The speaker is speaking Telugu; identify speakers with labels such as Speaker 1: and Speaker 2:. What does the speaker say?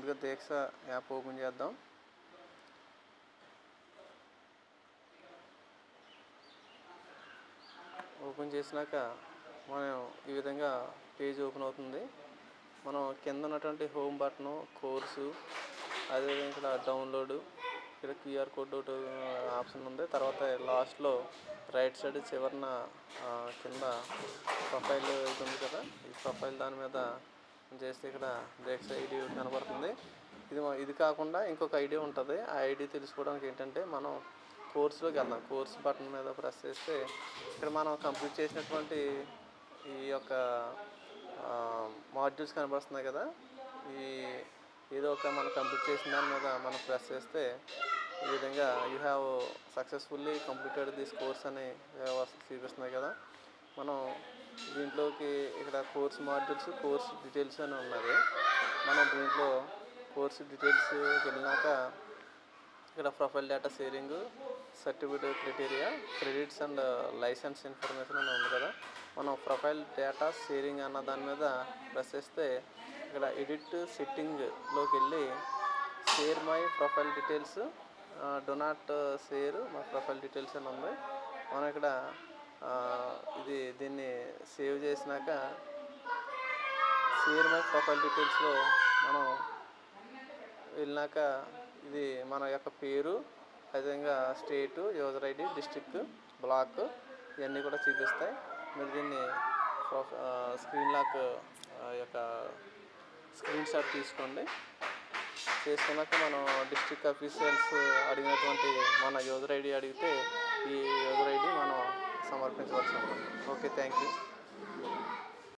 Speaker 1: ముందుగా దీక్ష యాప్ ఓపెన్ చేద్దాం ఓపెన్ చేసినాక మనం ఈ విధంగా పేజ్ ఓపెన్ అవుతుంది మనం కింద ఉన్నటువంటి హోమ్ బటన్ కోర్సు అదేవిధంగా ఇక్కడ డౌన్లోడ్ ఇక్కడ క్యూఆర్ కోడ్ ఒకటి ఆప్షన్ ఉంది తర్వాత లాస్ట్లో రైట్ సైడ్ చివరన ఆ, కింద ప్రొఫైల్ ఇది ఉంది కదా ఈ ప్రొఫైల్ దాని మీద చేస్తే ఇక్కడ దీక్ష ఐడి కనబడుతుంది ఇది మ- ఇది కాకుండా ఇంకొక ఐడి ఉంటుంది ఆ ఐడి తెలుసుకోవడానికి ఏంటంటే మనం కోర్సులోకి వెళ్దాం కోర్స్ బటన్ మీద ప్రెస్ చేస్తే ఇక్కడ మనం కంప్లీట్ చేసినటువంటి ఈ యొక్క మాడ్యూల్స్ కనబడుతున్నాయి కదా ఈ ఏదో ఒక మనం కంప్లీట్ చేసిన దాని మీద మనం ప్రెస్ చేస్తే ఈ విధంగా you have successfully completed this course అని వస్తు- చూపిస్తున్నాయి కదా మనం దీంట్లోకి ఇక్కడ కోర్స్ మాడ్యూల్స్ కోర్స్ డీటెయిల్స్ అని ఉన్నది మనం దీంట్లో కోర్స్ డీటెయిల్స్ వెళ్ళినాక ఇక్కడ profile data sharing certificate criteria credits and license information అని ఉంది కదా మనం ప్రొఫైల్ డేటా షేరింగ్ అన్న దాని మీద ప్రెస్ చేస్తే ఇక్కడ ఎడిట్ సెట్టింగ్లోకి వెళ్ళి share my profile details do not share my profile details అని ఉంది మనం ఇక్కడ ఆ, ఇది దీన్ని సేవ్ చేసినాక షేర్ మై ప్రొఫైల్ డీటెయిల్స్లో మనం వెళ్ళినాక ఇది మన యొక్క పేరు అదేవిధంగా state user ID district block ఇవన్నీ కూడా చూపిస్తాయి మీరు దీన్ని ప్రొఫ- ఆ, స్క్రీన్ లాక్ ఆ, యొక్క స్క్రీన్ షాట్ తీసుకోండి చేసుకున్నాక మనం డిస్ట్రిక్ట్ అఫీషియల్స్ అడిగినటువంటి మన యూజర్ ఐడి అడిగితే ఈ యూజర్ ఐడి మనం సమర్పించవలసి ఉంటుంది ఓకే థ్యాంక్ యూ